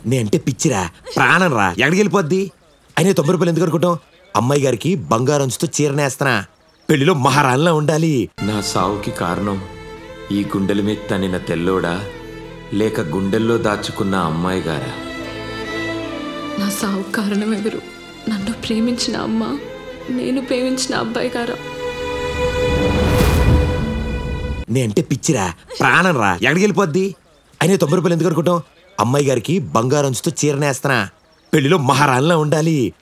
నే అంటే పిచ్చిరా ప్రాణం రా ఎక్కడికి వెళ్ళిపోద్ది అయినా తొంభై రూపాయలు ఎందుకు అనుకుంటాం అమ్మాయి గారికి బంగారం అంచుతో చీరనేస్తనా పెళ్లిలో మహారాణిలా ఉండాలి నా సావుకి కారణం ఈ గుండెల మీద తనిన తెల్లోడా లేక గుండెల్లో దాచుకున్న అమ్మాయి గారా నా సావు కారణం ఎవరు నన్ను ప్రేమించిన అమ్మ నేను ప్రేమించిన అబ్బాయి గారా నే అంటే పిచ్చిరా ప్రాణం రా ఎక్కడికి వెళ్ళిపోద్ది అయినా తొంభై రూపాయలు ఎందుకు అనుకుంటాం అమ్మాయి గారికి బంగారం అంచుతో చీరనేస్తనా పెళ్లిలో మహారాణిలా ఉండాలి